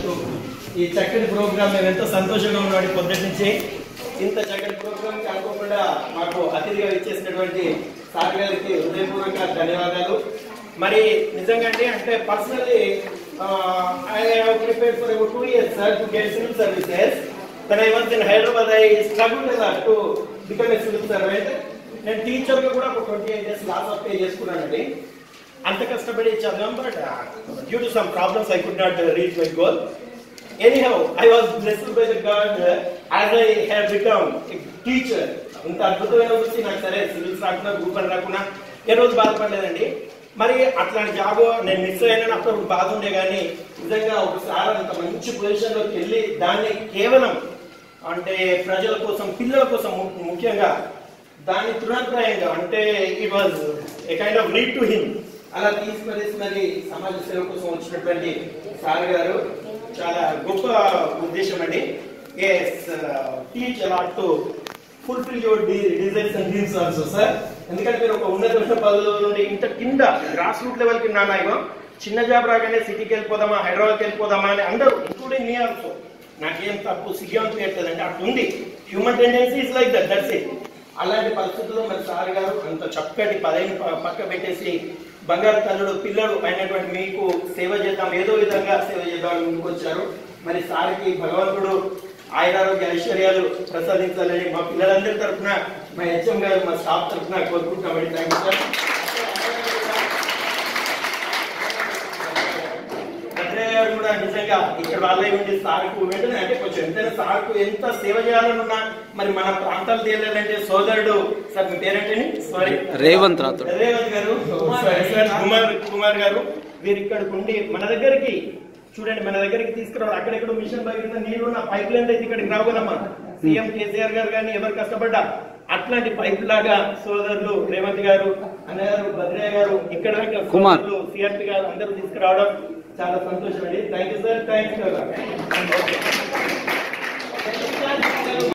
చేస్తూ ఈ చక్కటి ప్రోగ్రామ్ మేము ఎంతో సంతోషంగా ఉన్నాడు పొద్దుటి నుంచి ఇంత చక్కటి ప్రోగ్రామ్ కి అనుకోకుండా మాకు అతిథిగా ఇచ్చేసినటువంటి సార్ గారికి హృదయపూర్వక ధన్యవాదాలు మరి నిజంగా అండి అంటే personally I have prepared for two years sir to get civil services When I was in Hyderabad, I struggled a lot to become a civil servant. నేను టీచర్ గా కూడా ఒక twenty eight days loss of pay చేసుకున్నానండి అంత కష్టపడి చదివాం but due to some problems I could not reach my goal anyhow I was blessed by the God as I have become teacher ఇంత అద్భుతమైన వృత్తి నాకు సరే సివిల్స్ రాకుండా గ్రూప్ అని రాకుండా ఏ రోజు బాధపడలేదండి మరి అట్లాంటి జాబ్ నేను మిస్ అయినా అప్పుడు బాధ ఉండే కానీ నిజంగా ఒకసారి అంత మంచి పొజిషన్ లోకి వెళ్ళి దాన్ని కేవలం అంటే ప్రజల కోసం పిల్లల కోసం ము- ముఖ్యంగా దాన్ని తృణప్రాయంగా అంటే it was a kind of need to him అలా తీసుకొని మరి సమాజ సేవ కోసం వచ్చినటువంటి సార్ గారు చాలా గొప్ప ఉద్దేశం అండి as teach a lot to fulfil your designs and dreams also sir ఎందుకంటే మీరు ఒక ఉన్నతమైన పదవుల నుండి ఇంత కింద గ్రాస్ రూట్ లెవెల్ కి నానాయమో చిన్న జాబ్ రాగానే సిటీకి వెళ్ళిపోదామా హైదరాబాద్కి వెళ్ళిపోదామా అని అందరూ ఇంక్లూడింగ్ మీ ఆల్సో నాకేం తప్పు సిగ్గు అంటే అట్లా ఉంది human tendency is like that that's it అలాంటి పరిస్థితుల్లో మరి సార్ గారు అంత చక్కటి పదవిని ప- పక్క పెట్టేసి బంగారు తల్లుడు పిల్లడు అయినటువంటి మీకు సేవ చేద్దాం ఏదో విధంగా సేవ చేద్దామని ముందుకు వచ్చారు మరి సార్కి భగవంతుడు ఆయురారోగ్య ఐశ్వర్యాలు ప్రసాదించాలని మా పిల్లలందరి తరఫున మా హెచ్ఎం గారు మా స్టాఫ్ తరఫున కోరుకుంటున్నామండి థ్యాంక్ యూ సార్ భద్రయ్య గారు కూడా నిజంగా ఇక్కడ వాళ్ళే ఉండి సార్కు వెంటనే అంటే కొంచెం ఎంతైనా సార్కు ఎంత సేవ చేయాలని ఉన్నా మరి మన ప్రాంతాలు తేలాలంటే సోదరుడు సార్ మీ పేరేంటని సారీ రేవంత్ రాథోడ్. రేవంత్ గారు సారీ సార్ కుమార్ కుమార్ గారు వీరు ఇక్కడికి ఉండి మన దగ్గరికి చూడండి మన దగ్గరికి తీసుకురావాలి అక్కడెక్కడ మిషన్ భగీరథ నీళ్లున్న పైప్ లైన్ అయితే ఇక్కడికి రావు కదమ్మా సీఎం కేసీఆర్ గారు కానీ ఎవరు కష్టపడ్డా అట్లాంటి పైప్ లాగా సోదరులు రేవంత్ గారు అన్నగారు భద్రయ్య గారు ఇక్కడ కుమార్. సిఆర్పి గారు అందరూ తీసుకురావడం చాలా సంతోషం అండి thank you sir thank you